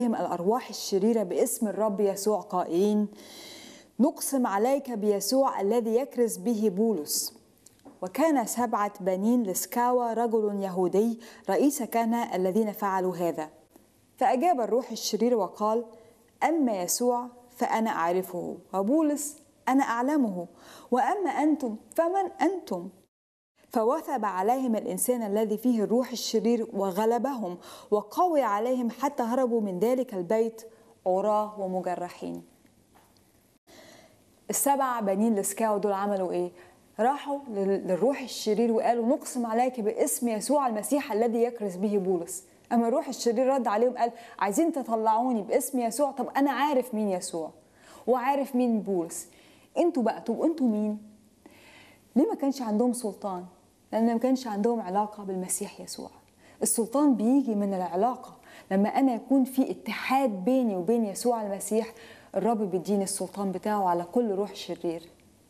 الأرواح الشريرة باسم الرب يسوع قائلين نقسم عليك بيسوع الذي يكرز به بولس وكان سبعة بنين لسكاوى رجل يهودي رئيس كهنة الذين فعلوا هذا فأجاب الروح الشرير وقال أما يسوع فأنا أعرفه وبولس أنا أعلمه وأما أنتم فمن أنتم فوثب عليهم الإنسان الذي فيه الروح الشرير وغلبهم وقوي عليهم حتى هربوا من ذلك البيت عراه ومجرحين السبع بنين لسكاو دول عملوا ايه راحوا للروح الشرير وقالوا نقسم عليك باسم يسوع المسيح الذي يكرز به بولس اما الروح الشرير رد عليهم قال عايزين تطلعوني باسم يسوع طب انا عارف مين يسوع وعارف مين بولس انتوا بقى طب انتوا مين ليه ما كانش عندهم سلطان لان ما كانش عندهم علاقه بالمسيح يسوع السلطان بيجي من العلاقه لما انا يكون في اتحاد بيني وبين يسوع المسيح الرب بيديني السلطان بتاعه على كل روح شرير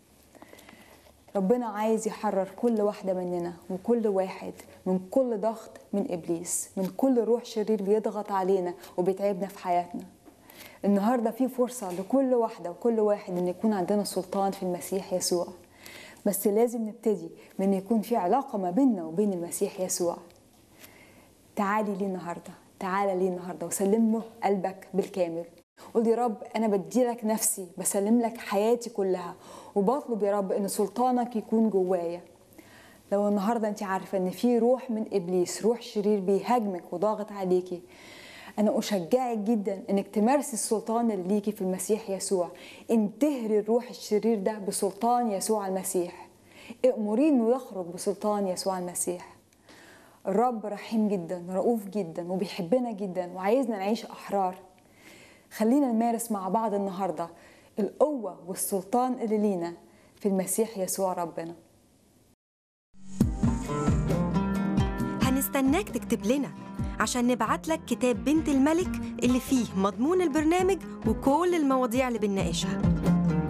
ربنا عايز يحرر كل واحدة مننا وكل واحد من كل ضغط من إبليس من كل روح شرير بيضغط علينا وبيتعبنا في حياتنا النهاردة في فرصة لكل واحدة وكل واحد إن يكون عندنا سلطان في المسيح يسوع بس لازم نبتدي من يكون في علاقة ما بيننا وبين المسيح يسوع تعالي لي النهاردة تعالى لي النهاردة وسلم له قلبك بالكامل قول يا رب انا بديلك نفسي بسلم لك حياتي كلها وبطلب يا رب ان سلطانك يكون جوايا لو النهارده انت عارفه ان في روح من ابليس روح شرير بيهاجمك وضاغط عليكي انا اشجعك جدا انك تمارسي السلطان اللي ليكي في المسيح يسوع انتهري الروح الشرير ده بسلطان يسوع المسيح امريه انه يخرج بسلطان يسوع المسيح الرب رحيم جدا رؤوف جدا وبيحبنا جدا وعايزنا نعيش احرار خلينا نمارس مع بعض النهارده القوة والسلطان اللي لينا في المسيح يسوع ربنا هنستناك تكتب لنا عشان نبعت لك كتاب بنت الملك اللي فيه مضمون البرنامج وكل المواضيع اللي بنناقشها